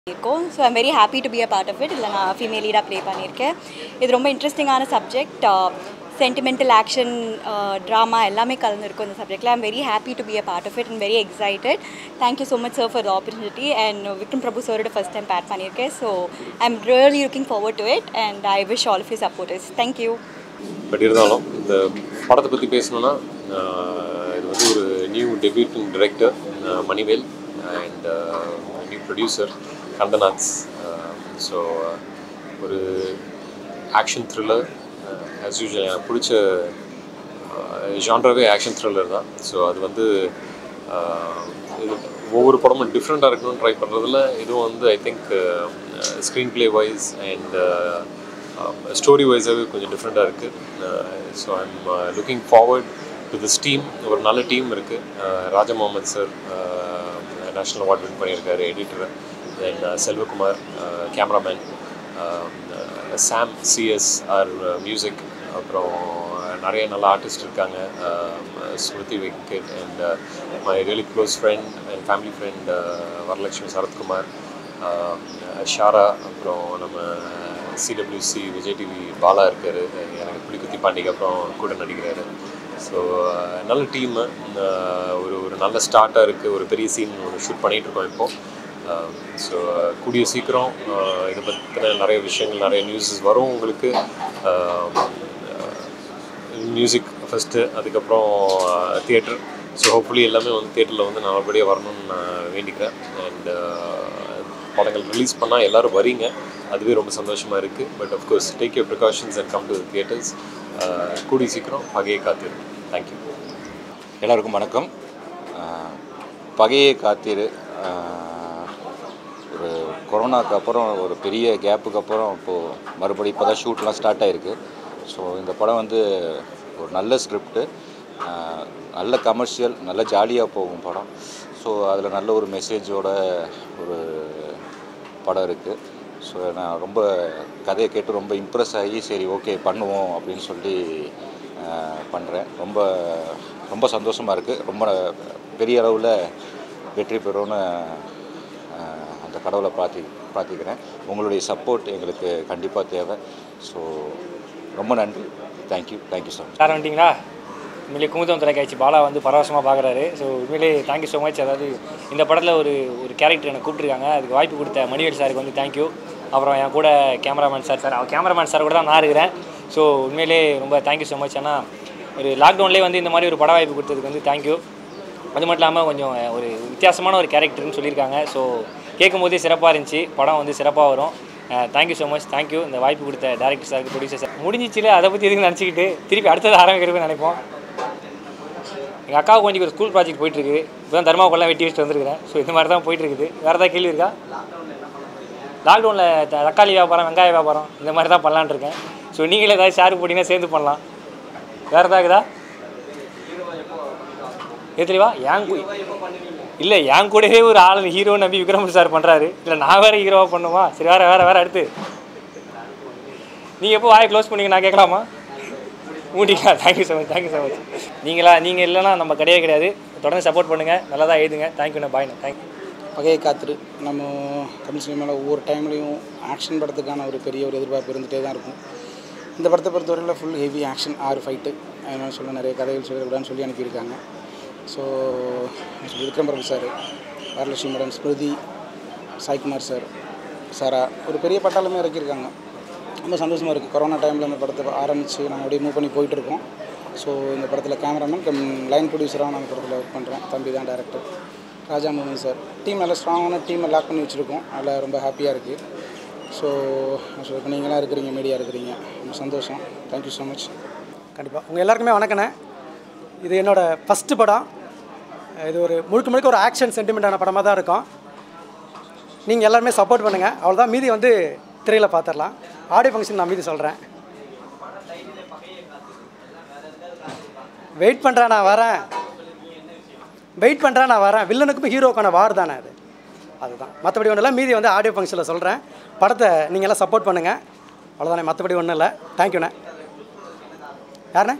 இருக்கோம் so I'm very happy to be a part of it இல்லை நான் female லீடாக play பண்ணியிருக்கேன் இது ரொம்ப இன்ட்ரெஸ்டிங்கான சப்ஜெக்ட் சென்டிமெண்டல் ஆக்ஷன் ட்ராமா எல்லாமே கலந்துருக்கும் இந்த சப்ஜெக்டில் I'm very happy to be a part of it and very excited thank you so much sir for the opportunity and Vikram Prabhu சாரோட ஃபஸ்ட் டைம் பேட் பண்ணியிருக்கேன் so I am really looking forward to it and I wish all of you supporters thank you but இருந்தாலும் இந்த படத்தை பற்றி பேசணுன்னா ஆஹ், இது வந்து ஒரு new debuting director Manivel and new producer கந்தநாத்ஸ் ஸோ ஒரு ஆக்ஷன் த்ரில்லர் ஆஸ் யூஷுவல் எனக்கு பிடிச்ச ஜான்ராவே ஆக்ஷன் த்ரில்லர் தான் ஸோ அது வந்து ஆஹ், இது ஒவ்வொரு படமும் டிஃப்ரெண்ட்டாக இருக்கணும்னு ட்ரை பண்ணுறதுல இதுவும் வந்து I think screenplay wise and story வைஸாகவே கொஞ்சம் டிஃப்ரெண்ட்டாக இருக்குது so I'm looking forward to this team ஒரு நல்ல டீம் இருக்குது Raja Mohammed sir national award win பண்ணியிருக்காரு editor then Selvakumar cameraman Sam CS or music அப்புறம் நிறைய நல்ல ஆர்டிஸ்ட் இருக்காங்க அஹ் Smruthi Venkat and my really close friend and family friend Varalaxmi Sarathkumar அஹ் ஷாரா அப்புறம் நம்ம சிடபிள்யூசி விஜய் டிவி பாலா இருக்கார் எனக்கு புலிக்குத்தி பாண்டிக்கு அப்புறம் கூட நடிக்கிறாரு ஸோ நல்ல டீமு ஒரு ஒரு நல்ல ஸ்டார்ட்டாக இருக்குது ஒரு பெரிய சீன் ஒன்று ஷூட் பண்ணிகிட்ருக்கோம் இப்போது ஸோ கூடிய சீக்கிரம் அஹ் இதை பற்றின நிறைய விஷயங்கள் நிறைய நியூஸஸ் வரும் உங்களுக்கு மியூசிக் ஃபஸ்ட்டு அதுக்கப்புறம் தியேட்டர் ஸோ ஹோப்ஃபுல்லி எல்லாமே வந்து தியேட்டரில் வந்து நல்லபடியாக வரணும்னு நான் வேண்டிக்கிறேன் அண்ட் படங்கள் ரிலீஸ் பண்ணால் எல்லோரும் வரீங்க அதுவே ரொம்ப சந்தோஷமாக இருக்குது but of course take your precautions and come to theatres கூடிய சீக்கிரம் பகையை காத்திரு தேங்க்யூ எல்லாருக்கும் வணக்கம் அஹ், பகையே காத்திரு அஹ், ஒரு கொரோனாக்கு அப்புறம் ஒரு பெரிய கேப்புக்கு அப்புறம் இப்போது மறுபடியும் இப்போ தான் ஷூட்லாம் ஸ்டார்ட் ஆகிருக்கு ஸோ இந்த படம் வந்து ஒரு நல்ல ஸ்கிரிப்டு நல்ல கமர்ஷியல் நல்ல ஜாலியாக போகும் படம் ஸோ அதில் நல்ல ஒரு மெசேஜோட ஒரு படம் இருக்குது ஸோ நான் ரொம்ப கதையை கேட்டு ரொம்ப இம்ப்ரெஸ் ஆகி சரி ஓகே பண்ணுவோம் அப்படின்னு சொல்லி பண்ணுறேன் ரொம்ப ரொம்ப சந்தோஷமாக இருக்குது ரொம்ப பெரிய அளவில் வெற்றி பெறும்னு அஹ், அந்த கடவுளை பிரார்த்தி பிரார்த்திக்கிறேன் உங்களுடைய சப்போர்ட் எங்களுக்கு கண்டிப்பாக தேவை ஸோ ரொம்ப நன்றி thank you thank you so much sir வந்துட்டிங்களா உண்மையிலே குமுதம் தொலைக்காட்சி பாலா வந்து பரவசமாக பார்க்குறாரு ஸோ உண்மையிலே தேங்க்யூ ஸோ மச் அதாவது இந்த படத்தில் ஒரு ஒரு கேரக்டர் எனக்கு கூப்பிட்ருக்காங்க அதுக்கு வாய்ப்பு கொடுத்த மணிவேல் சாருக்கு வந்து தேங்க்யூ அப்புறம் என் கூட கேமராமேன் சார் சார் அவர் கேமராமேன் சார் கூட தான் நான் இருக்கிறேன் ஸோ உண்மையிலே ரொம்ப தேங்க்யூ ஸோ மச் ஆனால் ஒரு லாக்டவுன்லேயே வந்து இந்த மாதிரி ஒரு பட வாய்ப்பு கொடுத்ததுக்கு வந்து தேங்க்யூ அது மட்டும் இல்லாமல் கொஞ்சம் ஒரு வித்தியாசமான ஒரு கேரக்டர்னு சொல்லியிருக்காங்க ஸோ கேட்கும்போதே சிறப்பாக இருந்துச்சு படம் வந்து சிறப்பாக வரும் தேங்க்யூ ஸோ மச் தேங்க்யூ இந்த வாய்ப்பு கொடுத்த டேரக்டர் சாருக்கு ப்ரொடியூசர் சார் முடிஞ்சிச்சுல அதை பற்றி எதுக்கு நினச்சிக்கிட்டு திருப்பி அடுத்தது ஆரம்பிக்கிறதுக்கு நினைப்போம் எங்கள் அக்காவுக்கு கொஞ்சம் ஒரு ஸ்கூல் ப்ராஜெக்ட் போயிட்டுருக்கு இப்போ தான் தர்மாவுக்குலாம் வெட்டி வச்சுட்டு வந்திருக்கிறேன் ஸோ இந்த மாதிரி தான் போயிட்டுருக்குது வேறு ஏதாவது கேள்வி இருக்கா லாக்டவுனில் தக்காளி வியாபாரம் வெங்காய வியாபாரம் இந்த மாதிரி தான் பண்ணலான்னு இருக்கேன் ஸோ நீங்களே ஏதாவது ஷேர் போட்டிங்கன்னா சேர்ந்து பண்ணலாம் வேறு ஏதாவதுதா எதுலேவா ஏன் கூ இல்லை என் கூடவே ஒரு ஆள் ஹீரோ நம்பி விக்ரம் சார் பண்ணுறாரு இல்லை நான் வேறு ஹீரோவாக பண்ணுமா சரி வேறு வேறு வேறு அடுத்து நீங்கள் எப்போ வாயை க்ளோஸ் பண்ணீங்க நான் கேட்கலாமா மூடிங்களா thank you so much thank you so much நீங்களா நீங்கள் இல்லைன்னா நம்ம கிடையவே கிடையாது தொடர்ந்து சப்போர்ட் பண்ணுங்கள் நல்லா தான் எழுதுங்க தேங்க்யூண்ணா பாய்ண்ணா தேங்க்யூ பகையை காத்துரு நம்ம தமிழ் சினிமாவில் ஒவ்வொரு டைம்லேயும் ஆக்ஷன் படத்துக்கான ஒரு பெரிய ஒரு எதிர்பார்ப்பு இருந்துகிட்டே தான் இருக்கும் இந்த படத்தை பொறுத்தவரையில் ஃபுல் ஹெவி ஆக்ஷன் ஆறு ஃபைட்டு அதனால சொல்ல நிறைய கதைகள் சொல்லிடக்கூடாதுன்னு சொல்லி அனுப்பியிருக்காங்க so Vikram Prabhu sir Varalaxmi madam Smruthi Saikumar sir Sara ஒரு பெரிய பட்டாளமே இறக்கியிருக்காங்க ரொம்ப சந்தோஷமாக இருக்குது கொரோனா டைமில் இந்த படத்தை ஆரம்பித்து நாங்கள் அப்படியே மூவ் பண்ணி போயிட்டுருக்கோம் ஸோ இந்த படத்தில் கேமராமேன் கம் லைன் ப்ரொடியூசராக நான் இந்த படத்தில் ஒர்க் பண்ணுறேன் தம்பி தான் டேரக்டர் ராஜா மோகன் சார் டீம் நல்லா ஸ்ட்ராங்கான டீமை லாக் பண்ணி வச்சுருக்கோம் அதில் ரொம்ப ஹாப்பியாக இருக்குது ஸோ ஸோ இப்போ நீங்களாம் இருக்கிறீங்க மீடியா இருக்கிறீங்க ரொம்ப சந்தோஷம் தேங்க்யூ ஸோ மச் கண்டிப்பாக உங்கள் எல்லாருக்குமே வணக்கண்ணே இது என்னோடய ஃபஸ்ட்டு படம் இது ஒரு முழுக்க முழுக்க ஒரு ஆக்ஷன் சென்டிமெண்ட்டான படமாக தான் இருக்கும் நீங்கள் எல்லாருமே சப்போர்ட் பண்ணுங்கள் அவ்வளோதான் மீதி வந்து திரையில் பார்த்துடலாம் ஆடியோ ஃபங்க்ஷன் நான் மீதி சொல்கிறேன் வெயிட் பண்ணுறேன் நான் வரேன் வெயிட் பண்ணுறேன் நான் வரேன் வில்லனுக்கும் ஹீரோக்கான வார் தானே அது அதுதான் மற்றபடி ஒன்றும் இல்லை மீதி வந்து ஆடியோ ஃபங்க்ஷனில் சொல்கிறேன் படத்தை நீங்கள் எல்லாம் சப்போர்ட் பண்ணுங்கள் அவ்வளோதானே மற்றபடி ஒன்றும் இல்லை தேங்க்யூண்ணே யாருண்ணே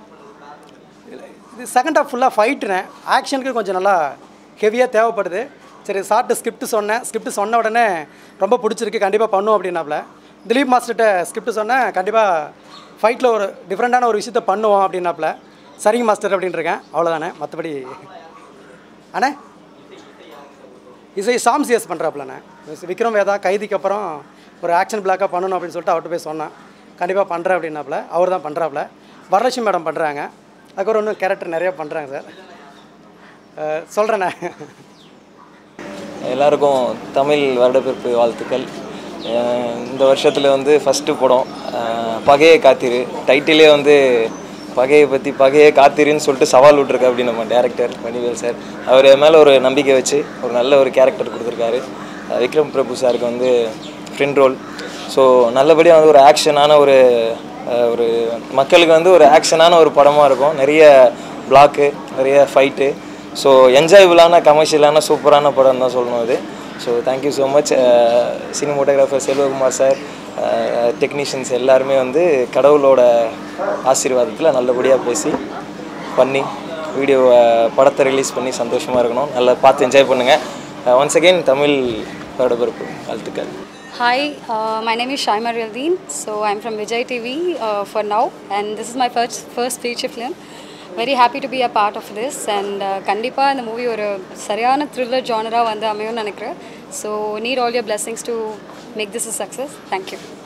இது செகண்ட் ஹாஃப் ஃபுல்லாக ஃபைட்டுனேன் ஆக்ஷனுக்கு கொஞ்சம் நல்லா ஹெவியாக தேவைப்படுது சரி சார்ட்டு ஸ்கிரிப்ட் சொன்னேன் ஸ்கிரிப்ட் சொன்ன உடனே ரொம்ப பிடிச்சிருக்கு கண்டிப்பாக பண்ணும் அப்படின்னாப்புல திலீப் மாஸ்டர்கிட்ட ஸ்கிரிப்ட் சொன்னேன் கண்டிப்பாக ஃபைட்டில் ஒரு டிஃப்ரெண்ட்டான ஒரு விஷயத்த பண்ணுவோம் அப்படின்னாப்புல சரிங்க மாஸ்டர் அப்படின்னு இருக்கேன் அவ்வளோதானே மற்றபடி அண்ணே இசை சாம் சிஎஸ் பண்ணுறாப்புலண்ணே விக்ரம் வேதா கைதிக்கு அப்புறம் ஒரு ஆக்ஷன் பிளாக்காக பண்ணணும் அப்படின்னு சொல்லிட்டு அவர்கிட்ட போய் சொன்னேன் கண்டிப்பாக பண்ணுறேன் அப்படின்னாப்புல அவர் தான் பண்ணுறாப்புல வரலட்சுமி மேடம் பண்ணுறாங்க அதுக்கப்புறம் இன்னும் கேரக்டர் நிறையா பண்ணுறாங்க சார் சொல்கிறேண்ணே எல்லாருக்கும் தமிழ் வருடப்பிறப்பு வாழ்த்துக்கள் அஹ் இந்த வருஷத்தில் வந்து ஃபஸ்ட்டு படம் அஹ் பகையை காத்திரு டைட்டிலே வந்து பகையை பற்றி பகையை காத்திருன்னு சொல்லிட்டு சவால் விட்ருக்கு அப்படி நம்ம டேரக்டர் மணிவேல் சார் அவர் என் மேலே ஒரு நம்பிக்கை வச்சு ஒரு நல்ல ஒரு கேரக்டர் கொடுத்துருக்காரு அஹ் விக்ரம் பிரபு சாருக்கு வந்து ஃப்ரெண்ட் ரோல் ஸோ நல்லபடியாக வந்து ஒரு ஆக்ஷனான ஒரு அஹ் ஒரு மக்களுக்கு வந்து ஒரு ஆக்ஷனான ஒரு படமாக இருக்கும் நிறைய பிளாக்கு நிறைய ஃபைட்டு ஸோ என்ஜாயபுளான கமர்ஷியலான சூப்பரான படம் தான் சொல்லணும் அது so thank you so much cinematographer Selvakumar sir technicians எல்லாருமே வந்து கடவுளோட ஆசீர்வாதத்தில் நல்லபடியாக பேசி பண்ணி வீடியோ படத்தை ரிலீஸ் பண்ணி சந்தோஷமாக இருக்கணும் நல்லா பார்த்து என்ஜாய் பண்ணுங்கள் ஒன்ஸ் அகெயின் தமிழ் வருடப்பிறப்பு வாழ்த்துக்கள் Hi, uh, my name is Shaima Rildeen. So I'm from Vijay TV uh, for now, and this is my first first feature film. Very happy to be a part of this, and uh, கண்டிப்பாக இந்த movie ஒரு சரியான thriller ஜானராக வந்து அமையும்னு நினைக்கிறேன் so need all your blessings to make this a success thank you